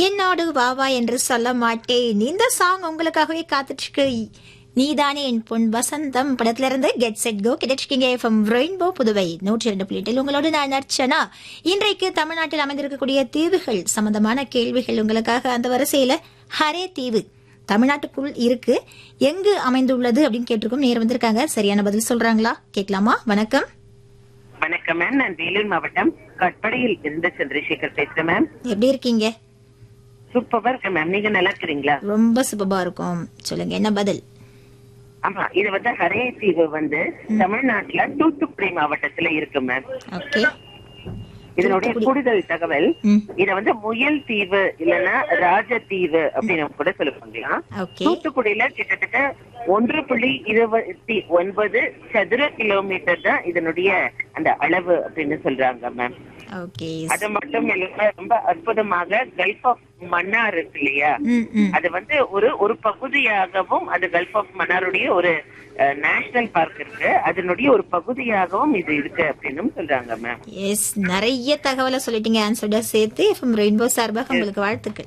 என்னோடு வாவா என்று சொல்ல மாட்டேன் இந்த சாங் உங்களுக்காகவே காத்துட்டு இருக்கு நீதானே என் பொன் வசந்தம் படத்துல இருந்து கெட் செட் கோ கிடைச்சிருக்கீங்க ஃப்ரம் ரெயின்போ புதுவை நூற்றி இரண்டு புள்ளிட்டில் உங்களோடு நான் அர்ச்சனா இன்றைக்கு தமிழ்நாட்டில் அமைந்திருக்கக்கூடிய தீவுகள் சம்பந்தமான கேள்விகள் உங்களுக்காக அந்த வரிசையில ஹரே தீவு தமிழ்நாட்டுக்குள் இருக்கு எங்கு அமைந்துள்ளது அப்படின்னு கேட்டிருக்கோம் நேரம் வந்திருக்காங்க சரியான பதில் சொல்றாங்களா கேட்கலாமா வணக்கம் வணக்கம் மேம் நான் வேலூர் மாவட்டம் கட்படையில் இருந்து சந்திரசேகர் பேசுறேன் மேம் எப்படி இருக்கீங்க சூப்பரா இருக்கேன் மேம் நீங்க நல்லா இருக்கிறீங்களா ரொம்ப சுபமா இருக்கும் சொல்லுங்க என்ன பதில் ஆமா இது வந்து ஹரே தீவு வந்து தமிழ்நாட்டுல தூத்துக்குடி மாவட்டத்துல இருக்கு மேம் ஓகே இதனுடைய கூடுதல் தகவல் ம் இத வந்து முயல் தீவு இல்லைன்னா ராஜதீவு அப்படின்னு கூட சொல்லுவாங்களா ஓகே தூத்துக்குடியில கிட்டத்தட்ட ஒன்று புள்ளி இருபத்தி ஒன்பது சதுர கிலோமீட்டர் தான் இதனுடைய அந்த அளவு அப்படின்னு சொல்றாங்க மேம் ஓகே அது மட்டும் இல்லாம ரொம்ப அற்புதமாக கல்ஃப் ஆஃப் மன்னார் இருக்கு இல்லையா ம் ம் அது வந்து ஒரு ஒரு பகுதியாகவும் அது கல்ஃப் ஆஃப் மன்னாருடைய ஒரு நேஷனல் பார்க் இருக்கு அதனுடைய ஒரு பகுதியாகவும் இது இருக்கு அப்படின்னு சொல்றாங்க மேம் எஸ் நிறைய தகவலை சொல்லிட்டீங்க ஆன்சரோட சேர்த்து எஃப்எம் ரெயின்போ சார்பாக உங்களுக்கு வாழ்த்துக்கள்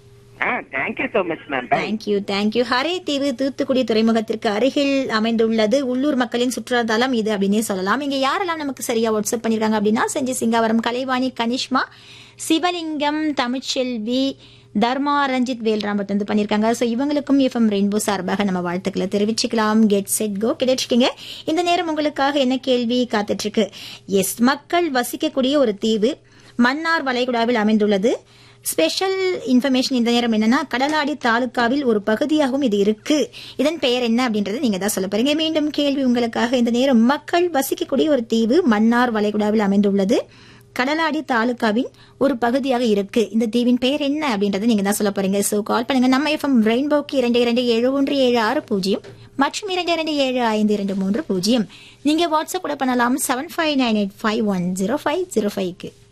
ஆ thank you so much ma'am thank you thank you ஹரே தீவு தூத்துக்குடி துறைமுகத்திற்கு அருகில் அமைந்துள்ளது உள்ளூர் மக்களின் சுற்றுலாத்தலம் இது அப்படின்னே சொல்லலாம் இங்க யாரெல்லாம் நமக்கு சரியா வாட்ஸ்அப் பண்ணிருக்காங்க அப்படின்னா செஞ்சி சிங்காவரம் கலைவாணி கனிஷ்மா சிவலிங்கம் தமிழ்ச்செல்வி தர்மா ரஞ்சித் வேல்ராம்பட் வந்து பண்ணிருக்காங்க ஸோ இவங்களுக்கும் எஃப்எம் ரெயின்போ சார்பாக நம்ம வாழ்த்துக்களை தெரிவிச்சுக்கலாம் கெட் செட் கோ கிடைச்சிருக்கீங்க இந்த நேரம் உங்களுக்காக என்ன கேள்வி காத்துட்டு இருக்கு எஸ் மக்கள் வசிக்கக்கூடிய ஒரு தீவு மன்னார் வளைகுடாவில் அமைந்துள்ளது ஸ்பெஷல் இன்ஃபர்மேஷன் இந்த நேரம் என்னன்னா கடலாடி தாலுக்காவில் ஒரு பகுதியாகவும் இது இருக்கு இதன் பெயர் என்ன அப்படின்றத நீங்க தான் சொல்ல போறீங்க மீண்டும் கேள்வி உங்களுக்காக இந்த நேரம் மக்கள் வசிக்கக்கூடிய ஒரு தீவு மன்னார் வளைகுடாவில் அமைந்துள்ளது கடலாடி தாலுக்காவின் ஒரு பகுதியாக இருக்கு இந்த தீவின் பெயர் என்ன அப்படின்றத நீங்க தான் சொல்ல போறீங்க சோ கால் பண்ணுங்க நம்ம எஃப்எம் ரெயின்போக்கு இரண்டு இரண்டு ஏழு ஒன்று ஏழு ஆறு பூஜ்ஜியம் மற்றும் இரண்டு இரண்டு ஏழு ஐந்து இரண்டு மூன்று பூஜ்ஜியம் நீங்க வாட்ஸ்அப் கூட பண்ணலாம் seven five nine eight five one zero five zero ஃபைவ்க்கு